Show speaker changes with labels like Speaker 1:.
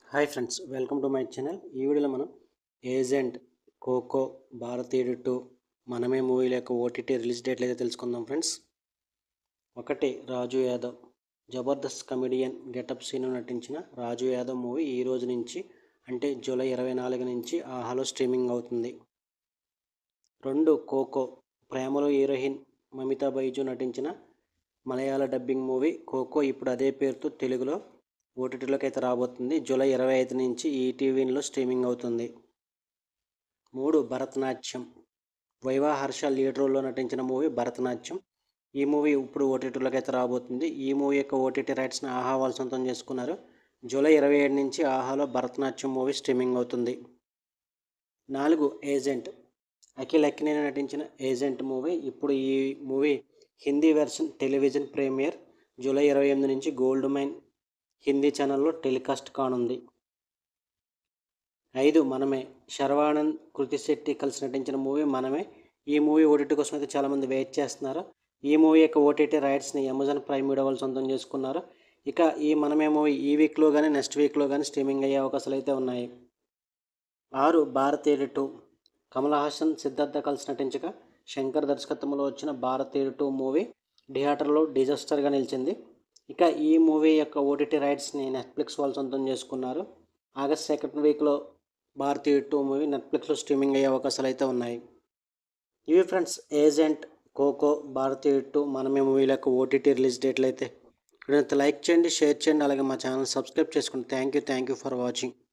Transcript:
Speaker 1: hi friends welcome to my channel ఈ వీడియోలో మనం ఏజెంట్ కోకో భారతీయుడు టూ మనమే మూవీల యొక్క ఓటీటీ రిలీజ్ డేట్లు అయితే తెలుసుకుందాం ఫ్రెండ్స్ ఒకటి రాజు యాదవ్ జబర్దస్త్ కమెడియన్ గెటప్ సీన్ నటించిన రాజు యాదవ్ మూవీ ఈ రోజు నుంచి అంటే జూలై ఇరవై నాలుగు నుంచి ఆహాలో స్ట్రీమింగ్ అవుతుంది రెండు కోకో ప్రేమలో హీరోయిన్ మమితా బైజు నటించిన మలయాళ డబ్బింగ్ మూవీ కోకో ఇప్పుడు అదే పేరుతో తెలుగులో ఓటీటీలోకి అయితే రాబోతుంది జూలై ఇరవై ఐదు నుంచి ఈటీవీలో స్ట్రీమింగ్ అవుతుంది మూడు భరతనాట్యం వైవా హర్ష లీడ్ రోల్లో నటించిన మూవీ భరతనాట్యం ఈ మూవీ ఇప్పుడు ఓటీటీలోకి అయితే రాబోతుంది ఈ మూవీ యొక్క ఓటీటీ రైట్స్ని ఆహా వాళ్ళు సొంతం చేసుకున్నారు జూలై ఇరవై ఏడు నుంచి ఆహాలో భరతనాట్యం మూవీ స్ట్రీమింగ్ అవుతుంది నాలుగు ఏజెంట్ అఖిల్ అక్కినేని నటించిన ఏజెంట్ మూవీ ఇప్పుడు ఈ movie Hindi version television premiere July ఇరవై ఎనిమిది నుంచి గోల్డ్ మైన్ హిందీ ఛానల్లో టెలికాస్ట్ కానుంది ఐదు మనమే శర్వానంద్ కృతి శెట్టి కలిసి నటించిన మూవీ మనమే ఈ మూవీ ఓటీటీ కోసం అయితే చాలామంది వెయిట్ చేస్తున్నారు ఈ మూవీ యొక్క ఓటీటీ రైట్స్ని అమెజాన్ ప్రైమ్ వీడియో వాళ్ళు సొంతం చేసుకున్నారు ఇక ఈ మనమే మూవీ ఈ వీక్లో కానీ నెక్స్ట్ వీక్లో కానీ స్ట్రీమింగ్ అయ్యే అవకాశాలు అయితే ఉన్నాయి ఆరు భారతీయుడు టూ కమల్ హాసన్ సిద్ధార్థ కలిసి నటించగా శంకర్ దర్శకత్వంలో వచ్చిన భారతీయుడు టూ మూవీ థియేటర్లో డిజాస్టర్గా నిలిచింది ఇక ఈ మూవీ యొక్క ఓటీటీ రైట్స్ని నెట్ఫ్లిక్స్ వాళ్ళు సొంతం చేసుకున్నారు ఆగస్ట్ సెకండ్ వీక్లో భారతీయ టూ మూవీ నెట్ఫ్లిక్స్లో స్ట్రీమింగ్ అయ్యే అవకాశాలు అయితే ఉన్నాయి ఇవి ఫ్రెండ్స్ ఏజెంట్ కోకో భారతీయ టూ మనమే మూవీల యొక్క ఓటీటీ రిలీజ్ డేట్లు అయితే లైక్ చేయండి షేర్ చేయండి అలాగే మా ఛానల్ సబ్స్క్రైబ్ చేసుకోండి thank you thank you for watching